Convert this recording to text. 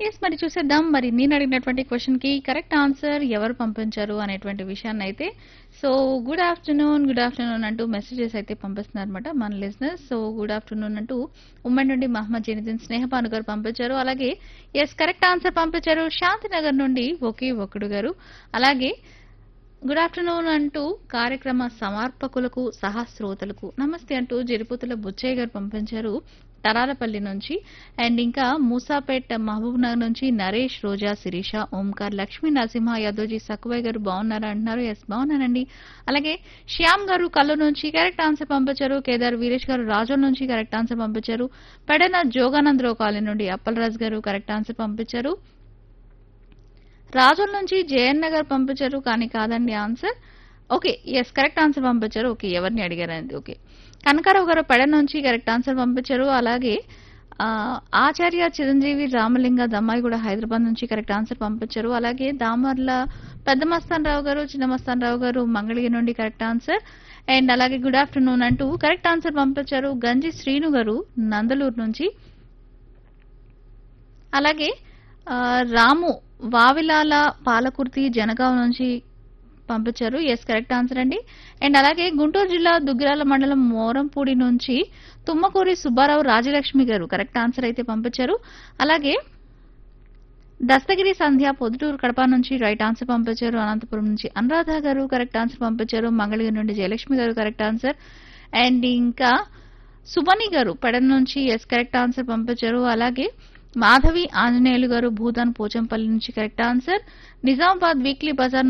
yes మరి చూసేద్దాం మరి నేను అడిగినటువంటి క్వశ్చన్ కి కరెక్ట్ ఆన్సర్ ఎవరు పంపించారు అనేటువంటి విషయాన్ని అయితే so good afternoon good afternoon అంటూ మెసేజెస్ అయితే పంపిస్తున్నారు అనమాట మన లిజినెస్ సో గుడ్ ఆఫ్టర్నూన్ అంటూ ఉమ్మడి నుండి మహమ్మద్ జైనుద్దీన్ స్నేహపాను గారు పంపించారు అలాగే ఎస్ కరెక్ట్ ఆన్సర్ పంపించారు శాంతినగర్ నుండి ఒకే ఒకడు గారు అలాగే గుడ్ ఆఫ్టర్నూన్ అంటూ కార్యక్రమ సమర్పకులకు సహా శ్రోతలకు నమస్తే అంటూ జరిపుతుల బుచ్చయ్య గారు పంపించారు తరాలపల్లి నుంచి అండ్ ఇంకా మూసాపేట్ మహబూబ్ నగర్ నుంచి నరేష్ రోజా శిరీష ఓంకార్ లక్ష్మీ నరసింహ యాదవ్జీ సక్కువయ్య గారు బాగున్నారా అంటున్నారు ఎస్ బాగున్నానండి అలాగే శ్యామ్ గారు కల్లు నుంచి కరెక్ట్ ఆన్సర్ పంపించారు కేదార్ వీరేష్ గారు రాజోల్ నుంచి కరెక్ట్ ఆన్సర్ పంపించారు పెడన జోగానందరావు కాలనీ నుండి అప్పలరాజు గారు కరెక్ట్ ఆన్సర్ పంపించారు రాజోల్ నుంచి జయన్ నగర్ పంపించారు కానీ కాదండి answer okay yes correct answer పంపించారు ఓకే ఎవరిని అడిగారండి ఓకే కనకారావు గారు పెడ నుంచి కరెక్ట్ ఆన్సర్ పంపించారు అలాగే ఆ, ఆచార్య చిరంజీవి రామలింగ దమ్మాయి కూడా హైదరాబాద్ నుంచి కరెక్ట్ ఆన్సర్ పంపించారు అలాగే దామర్ల పెద్ద మస్తాన్ రావు గారు చిన్న మస్తాన్ రావు గారు మంగళగిరి నుండి కరెక్ట్ ఆన్సర్ అండ్ అలాగే గుడ్ ఆఫ్టర్నూన్ అంటూ కరెక్ట్ ఆన్సర్ పంపించారు గంజి శ్రీను గారు నందలూరు నుంచి అలాగే ఆ, రాము వావిలాల పాలకుర్తి జనగాం నుంచి పంపించారు ఎస్ కరెక్ట్ ఆన్సర్ అండి అండ్ అలాగే గుంటూరు జిల్లా దుగ్గిరాల మండలం మోరంపూడి నుంచి తుమ్మకూరి సుబ్బారావు రాజలక్ష్మి గారు కరెక్ట్ ఆన్సర్ అయితే పంపించారు అలాగే దస్తగిరి సంధ్య పొద్దుటూరు కడప నుంచి రైట్ ఆన్సర్ పంపించారు అనంతపురం నుంచి అనురాధ గారు కరెక్ట్ ఆన్సర్ పంపించారు మంగళగిరి నుండి జయలక్ష్మి గారు కరెక్ట్ ఆన్సర్ అండ్ ఇంకా సుమని గారు పెడన నుంచి ఎస్ కరెక్ట్ ఆన్సర్ పంపించారు అలాగే మాధవి ఆంజనేయులు గారు భూదాన్ పోచంపల్లి నుంచి correct answer Nizamabad weekly Bazar